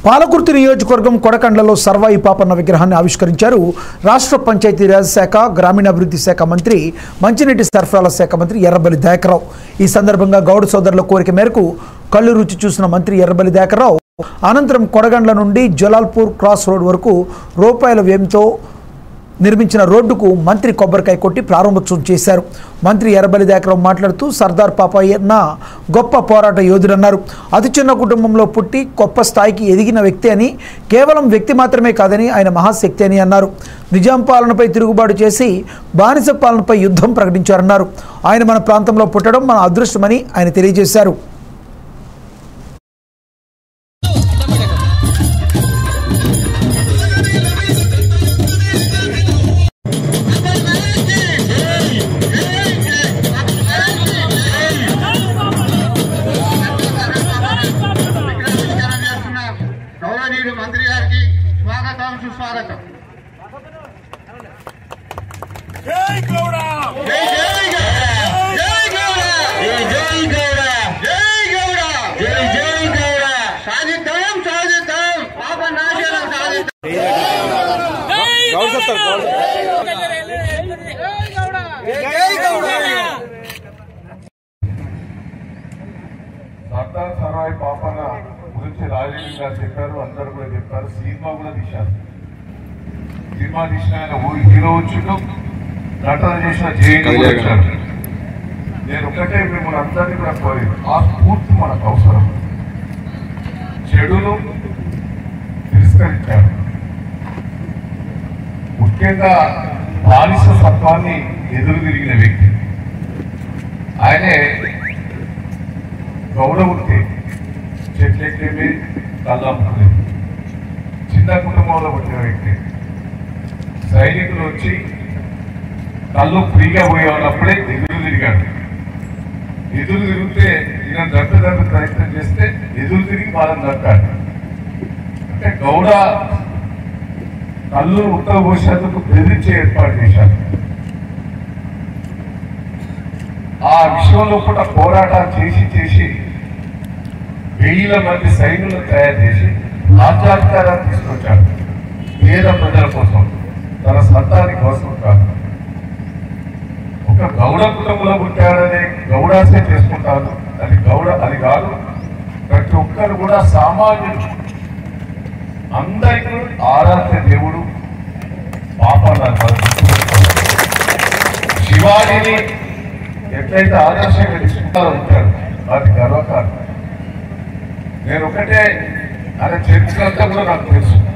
పాలకుర్తి నియోజకవర్గం కొడకండ్లలో సర్వాయి పాపన్న విగ్రహాన్ని ఆవిష్కరించారు రాష్ట్ర పంచాయతీరాజ్ శాఖ గ్రామీణాభివృద్ధి శాఖ మంత్రి మంచినీటి సరఫరాల శాఖ మంత్రి ఎర్రబలి దయాకరావు ఈ సందర్భంగా గౌడ సోదరుల కోరిక మేరకు కళ్ళు రుచి చూసిన మంత్రి ఎర్రబలి దయాకరావు అనంతరం కొడగండ్ల నుండి జలాల్పూర్ క్రాస్ రోడ్ వరకు రూపాయల వ్యయంతో నిర్మించిన రోడ్డుకు మంత్రి కొబ్బరికాయ కొట్టి ప్రారంభోత్సవం చేశారు మంత్రి ఎర్రబలి దాకరావు మాట్లాడుతూ సర్దార్ పాపయ్యన్న గొప్ప పోరాట యోధుడన్నారు అతి చిన్న కుటుంబంలో పుట్టి గొప్ప స్థాయికి ఎదిగిన వ్యక్తి అని కేవలం వ్యక్తి మాత్రమే కాదని ఆయన మహాశక్తి అని అన్నారు నిజాం పాలనపై తిరుగుబాటు చేసి బానిస పాలనపై యుద్ధం ప్రకటించారన్నారు ఆయన మన ప్రాంతంలో పుట్టడం మన అదృష్టమని ఆయన తెలియజేశారు నమస్కారం చేస్తున్నాం గౌరవనీయుడు మంత్రి గారికి స్వాగతం సుస్వాగతం జై గౌడ జై జై గౌడ జై గౌడ జై జై గౌడ జై గౌడ జై జై గౌడ సాధిద్దాం సాధిద్దాం పాప నాశనం సాధిద్దాం సర్దార్ సరాయ్ పాపన్న గురించి రాజీవ్ గారు చెప్పారు అందరు కూడా చెప్పారు సినిమా కూడా తీశారు సినిమా తీసిన ఆయన ఓ హీరో వచ్చిండు నటన చేసిన జైలు కూడా వచ్చాడు నేను ఒకటే మిమ్మల్ని అందరినీ కూడా కోరి ఆ స్ఫూర్తి మనకు అవసరం చెడును తిరస్కరించారు ముఖ్యంగా బానిస సత్వాన్ని ఎదురు తిరిగిన వ్యక్తి ఆయనే గౌరవృత్తి చెట్లెక్కేమి కళ్ళమ్ముకునేది చిన్న కుటుంబంలో పుట్టిన వ్యక్తి సైనికులు వచ్చి కళ్ళు ఫ్రీగా పోయే ఉన్నప్పుడే ఎదురు తిరిగాడు ఎదురు తిరిగితే ఈయన దట్టడానికి ప్రయత్నం చేస్తే ఎదురు తిరిగి వాళ్ళని దట్టాడు అంటే గౌడ కళ్ళు ఉత్తర పోసేందుకు బెదిరించే ఏర్పాటు చేశారు ఆ విషయంలో కూడా పోరాటాలు చేసి చేసి వెయ్యిల మంది సైన్యులను తయారు చేసి రాజ్యాధికారాన్ని తీసుకొచ్చాడు పేద ప్రజల కోసం తన సంతాని కోసం కాదు ఒక గౌడ కుటుంబంలో పుట్టాడని గౌడాసే చేసుకుంటారు అది గౌడ అది కాదు ప్రతి ఒక్కరు కూడా సామాన్యులు అందరికీ ఆరాధ్య దేవుడు పాపాలను శివాజీని ఎట్లయితే ఆదర్శంగా తీసుకుంటారో ఉంటారు వాటి గర్వకారణం నేను ఒకటే ఆయన చరిత్ర అంతా కూడా నాకు తెలుసు